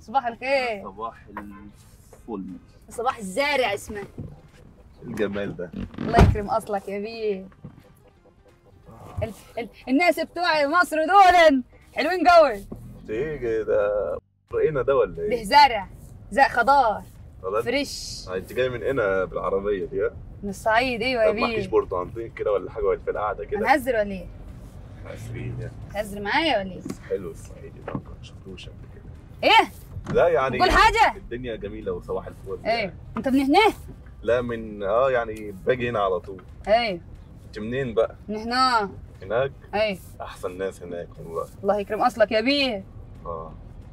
صباح الخير صباح الفل صباح الزارع اسمه الجمال ده الله يكرم اصلك يا بيه ال... ال... الناس بتوع مصر دول حلوين قوي ايه ده رقينا ده ولا ده ايه؟ زرع زرع خضار خلاص فريش آه، انت جاي من هنا بالعربيه دي ها؟ من الصعيد ايوه يا طب معكيش بيه برتقانتين كده ولا حاجه ولا في القعده كده؟ هنهزر ولا ايه؟ عسرين يعني هزر معايا ولا ايه؟ حلو الصعيدي ده ما شفتوش قبل كده ايه؟ لا يعني كل حاجة؟ الدنيا جميله وصباح الفل ايوه يعني. انت من هنا؟ لا من اه يعني باجي هنا على طول ايوه انت منين بقى؟ من هنا هناك ايوه احسن ناس هناك والله الله يكرم اصلك يا بيه اه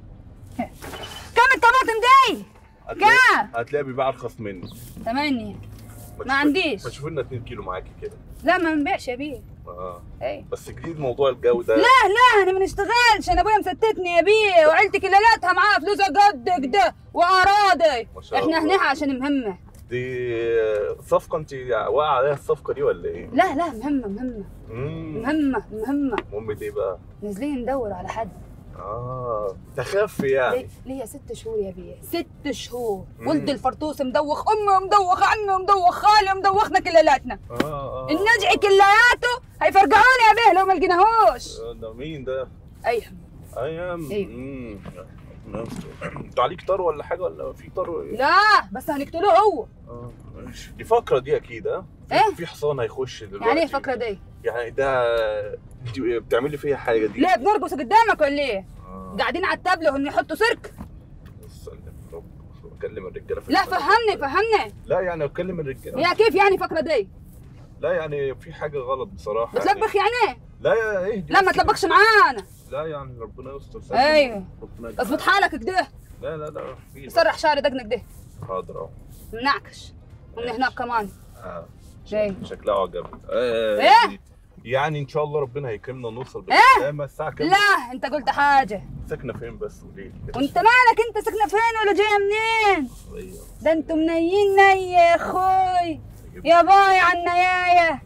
كم الطماطم دي؟ كام؟ هتلاقي بيباع ارخص مني ثمانية ما تشوف- عنديش. ما تشوف لنا 2 كيلو معاكي كده لا ما نبيعش يا بيه اه ايوه بس جديد موضوع الجو ده لا لا انا ما نشتغلش انا ابويا مستتني يا بيه وعيلتي كلالاتها معاها فلوس قد كده واراضي ما شاء احنا الله. هنا عشان مهمه دي صفقة انت واقعة عليها الصفقة دي ولا ايه؟ لا لا مهمه مهمه امم مهمه مهمه مهمة ايه بقى؟ نازلين ندور على حد اه تخفي يعني ليه ليا ست شهور يا بيه ست شهور مم. ولد الفرطوس مدوخ امي ومدوخ عمي ومدوخ خالي ومدوخنا كلالاتنا اه اه النجعي كلياته هيفرقعوني يا بيه لو ما لقيناهوش آه، ده مين ده؟ ايوه ايام ايوه. امم انتوا عليك طار ولا حاجة ولا في طار ايه؟ لا بس هنقتله هو اه ماشي دي فقرة دي اكيد ها؟ في- إيه؟ في حصان هيخش دلوقتي يعني ايه الفكره دي؟ يعني ده انت بتعملي فيها حاجة دي؟ ليه بنرقص قدامك ولا ايه؟ آه. قاعدين على التابلو هم يحطوا سيرك بص، رب اكلم الرجالة في لا المكان. فهمني فهمني لا يعني اكلم الرجالة هي كيف يعني فكرة دي؟ لا يعني في حاجة غلط بصراحة يعني. بتلبخ يعني ايه؟ لا يا ايه لا ما تلبخش معانا لا يعني ربنا يستر سلم. ايوه. ربنا يجعل- اظبط حالك كده لا لا لا في سرح شعر دقنك ده حاضر اهو منعكش ومن هناك كمان آه. ايه شكلها عجبت آه. إيه؟ يعني ان شاء الله ربنا هيكرمنا ونوصل إيه؟ بالسلامة الساعة كام؟ لا انت قلت حاجة ساكنة فين بس وليه؟ وانت مالك انت ساكنة فين ولا جاية منين؟ أيوة. ده انتوا منيين ني يا اخوي يا باي على النياية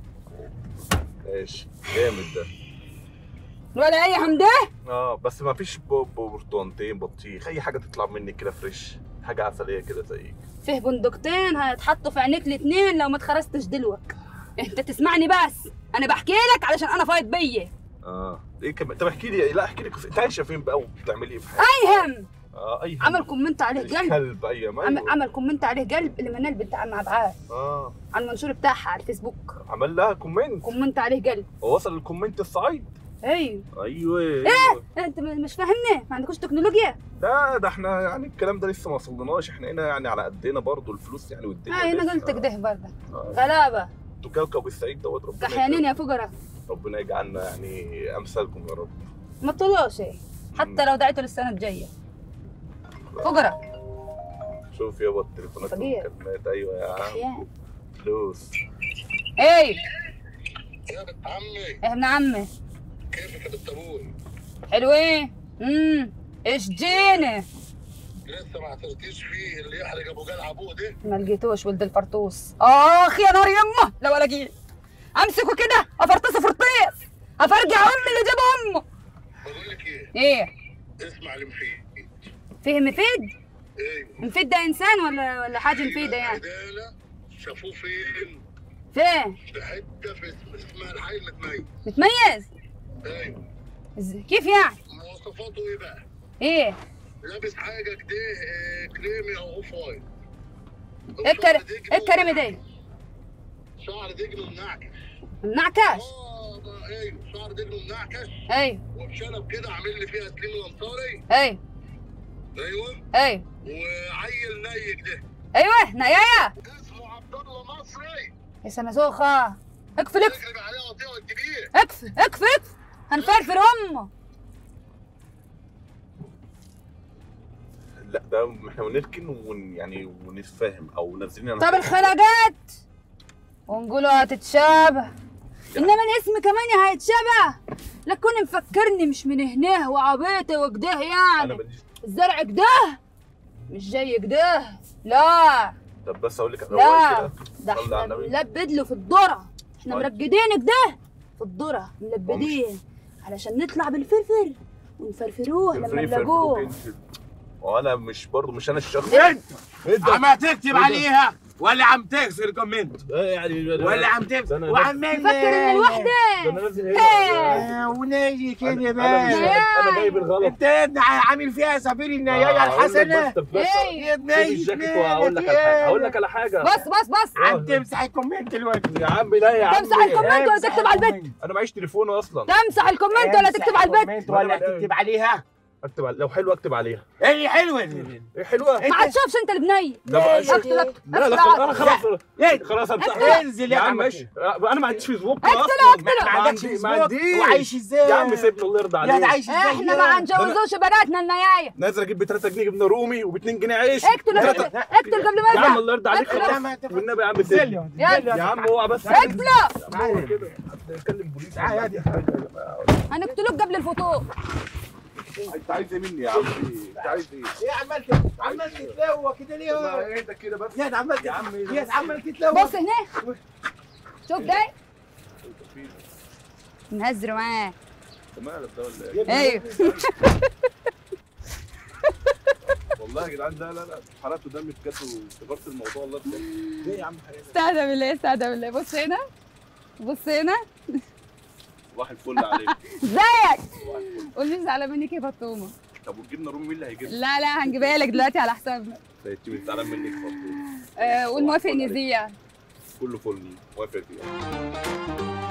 ماشي جامد ده ولا اي حمده اه بس ما فيش ب- ب- برتقانتين بطيخ اي حاجة تطلع منك كده فريش حاجة عسلية كده زيك فيه بندقتين هيتحطوا في عينيك الاتنين لو ما اتخرستش دلوك انت تسمعني بس انا بحكي لك علشان انا فايت بيا اه ايه كمان طب احكي لي لا احكي لي قصة- انت عايشة فين بقى وبتعملي ايه في حياتك؟ ايهم اه اي عمل كومنت عليه قلب كلب ايام عمل, أيوة. عمل كومنت عليه قلب اللي منال بنت عم عبعاد اه على المنشور بتاعها على الفيسبوك عمل لها كومنت كومنت عليه قلب ووصل الكومنت الصعيد ايوه ايوه ايوه انت م- مش فاهمني ما عندكوش تكنولوجيا لا ده احنا يعني الكلام ده لسه ما وصلناش احنا هنا يعني على قدنا برضو الفلوس يعني والدنيا اي انا لسه. قلت كده برضه آه. غلابه انتوا كوكب السعيد دوت ربنا كحيانين يجعل- يا فقراء ربنا يجعلنا يعني امثالكم يا رب ما تطلعوش إيه. حتى لو دعيتوا للسنه الجايه فقراء شوف يابا التليفونات طبيعي. والمكالمات ايوه يا عم احيان فلوس ايه يا بنت عمي يا ابن عمي كيفك يا بنت ابوي؟ حلوين امم ايش جينا لسه ما اعترتيش فيه اللي يحرق ابو جال ابوه ده ما لقيتوش ولد الفرطوس اخ يا نار يمه لو الاقيه امسكه كده افرطسه فرطيس افرجع امي اللي جاب امه بقول لك ايه؟ ايه اسمع المفيد فيه مفيد ايوه مفيد ده انسان ولا ولا حاجه مفيده يعني عدالة شافوه فين؟ فين في حته في اسم- اسمها الحي المتميز متميز ايوه إز- كيف يعني مواصفاته ايه بقى؟ ايه لابس حاجه كده آه، كريمي او اوف وايت ايه الكر- ايه الكريمه دي شعر دجله منعكش منعكش اه ده ايوه شعر دجله منعكش ايوه وبشنب كده عامل لي فيها سليم الانصاري ايوه ايوه ايوه وعيل نيك ده ايوه نيايا اسمه عبد الله مصري يا سنسوخة اقفل اقفل تجرب عليه قطيع الكبير اقفل اقفل اقفل هنفرفر امه لا ده احنا بنركن ون يعني ونتفاهم او نازلين على طب الخلاجات ونقولوا هتتشابه انما الاسم كمان هيتشابه لا تكون مفكرني مش من هنا وعبيطه وكده انا يعني ماليش الزرع كده مش جاي كده لا طب بس اقول لك لا روقي ده صلي على احنا النبي. بنلبد له في الذره احنا طيب. مرقدين كده في الذره ملبدين علشان نطلع بالفرفر ونفرفروه لما فرفري نلاقوه فرفروك انت. وانا مش برضه مش انا الشخص انت انت عم تكتب عليها ولا عم تكسر كومنت إيه يعني ولا عم تكتب ده أنا- وعمال فكر ان الوحده ده انا نازل هنا إيه. آه، وناجي كده انا أنا مش بقى انا جايب الغلط انت يا ابني عامل فيها سفير النياية آه، هقول لك الحسنة بس طب بس إيه. يا ابني سيب الجاكيت وهقول لك على حاجه هقول لك على حاجه بص بص بص عم تمسح الكومنت دلوقتي يا عم لا يا عم تمسح الكومنت ولا تكتب على البيت انا معيش تليفون اصلا تمسح الكومنت ولا تكتب على البيت البيت ولا تكتب عليها اكتب على... لو حلوه اكتب عليها ايه حلوة دي ايه حلوه ما عاد شوفش انت البنيه ده ما- اقتلك لا لا اقتلك. انا خلاص ايه خلاص امسح انزل يا يا عم عم ماشي انا ما عنديش فيسبوك اقتله، اصلا اقتله. ما عندكش عندي- فيسبوك ما عنديش وعايش ازاي يا عم سيبني الله يرضى يا ده عليك عايش ازاي احنا ما هنجوزوش بناتنا النيايه نازل اجيب ب 3 جنيه جبنه رومي وب 2 جنيه عيش اقتل تلاتة- اقتل اقتل قبل ما يا عم يرجع الله يرضى عليك اقتل. خلاص لا، ما تف- والنبي يا عم سيبني يلا. يا عم اوعى بس اقتله هو كده نتكلم بوليس تعال يا دي. هنقتلوك قبل الفطور انت عايز ايه مني يا عم ايه انت عايز ايه ايه عمال كده عمال تتلوى كده ما ليه اهدى كده بس يا ده عمال يا عم يا ده عمال تتلوى بص هنا شوف ده نهزر معاه انت مالك ده ولا ايه ايوه والله يا جدعان لا لا لا حرقت دمي بجد وافتكرت الموضوع والله بجد ليه يا عم حرقت استهدى بالله استهدى بالله بص هنا بص هنا صباح الفل عليك ازيك صباح الفل قول لي زعلان مني كيف فطومه طب والجبنه رومي مين اللي هيجيبها؟ لا لا هنجيبها لك دلوقتي على حسابنا ده انت زعلان منك خالص آه والموافق نزيع كله فل موافق فيه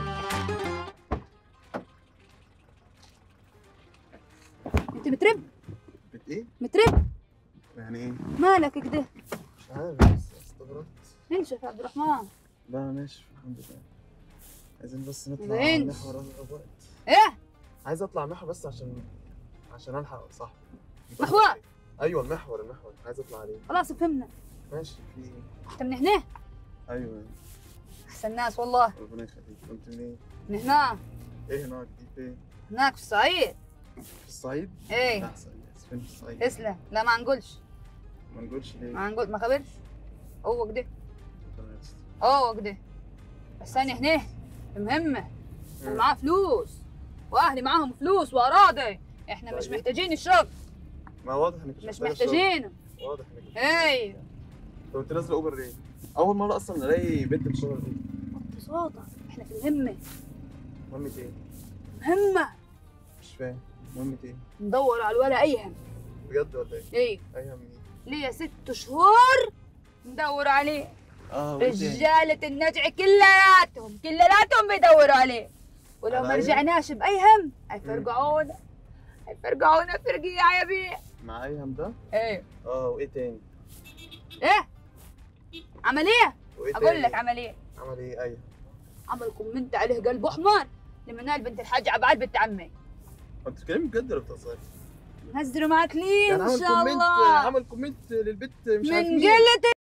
انت مترب بت ايه؟ مترب يعني ايه؟ مالك كده مش عارف بس استغربت انشف يا عبد الرحمن لا ماشي الحمد لله عايزين بس نطلع مبينش. محور أقرب وقت ايه عايز اطلع محور بس عشان عشان الحق صاحبي محور ايوه المحور المحور عايز اطلع عليه خلاص فهمنا ماشي في انت من هنا ايوه احسن ناس والله ربنا يخليك كنت منين؟ من هنا ايه هناك دي فين؟ هناك في الصعيد في الصعيد؟ ايه لا صعيد فين في الصعيد؟ تسلم لا ما نقولش ما نقولش ليه؟ ما نقول ما خبرش هو كده ربنا يستر. هو كده بس انا هنا مهمة انا مم. معاه فلوس واهلي معاهم فلوس واراضي احنا مش طيب. محتاجين الشغل ما واضح انك مش محتاجة شغل. محتاجينه واضح انك ايوه طب انت نازله اوبر ليه؟ اول مره اصلا الاقي بنت بتشتغل فيه وطي صوتك احنا في المهمة مهمة ايه؟ مهمة مش فاهم مهمة ايه؟ ندور على الولا ايهم بجد ولا ايه؟ ايه ايام مين؟ ليا ست شهور ندور عليه اه وإيه تاني؟ رجالة النجع كلياتهم كلياتهم بيدوروا عليه ولو على ما أيهم؟ رجعناش بأيهم هيفرقعونا هيفرقعونا فرقية يا بيه مع ايهم ده؟ ايه اه وايه تاني؟ ايه عملية وايه اقول تاني؟ لك عملية عمل ايه ايهم؟ عمل كومنت عليه قلب احمر لمنال بنت الحاج عبعال بنت عمي انت بتتكلمي بجد ولا بتهزري؟ نزلوا معاك ليه يعني ان عمل شاء كومنت الله عمل كومنت للبت مش عارف من مين قلة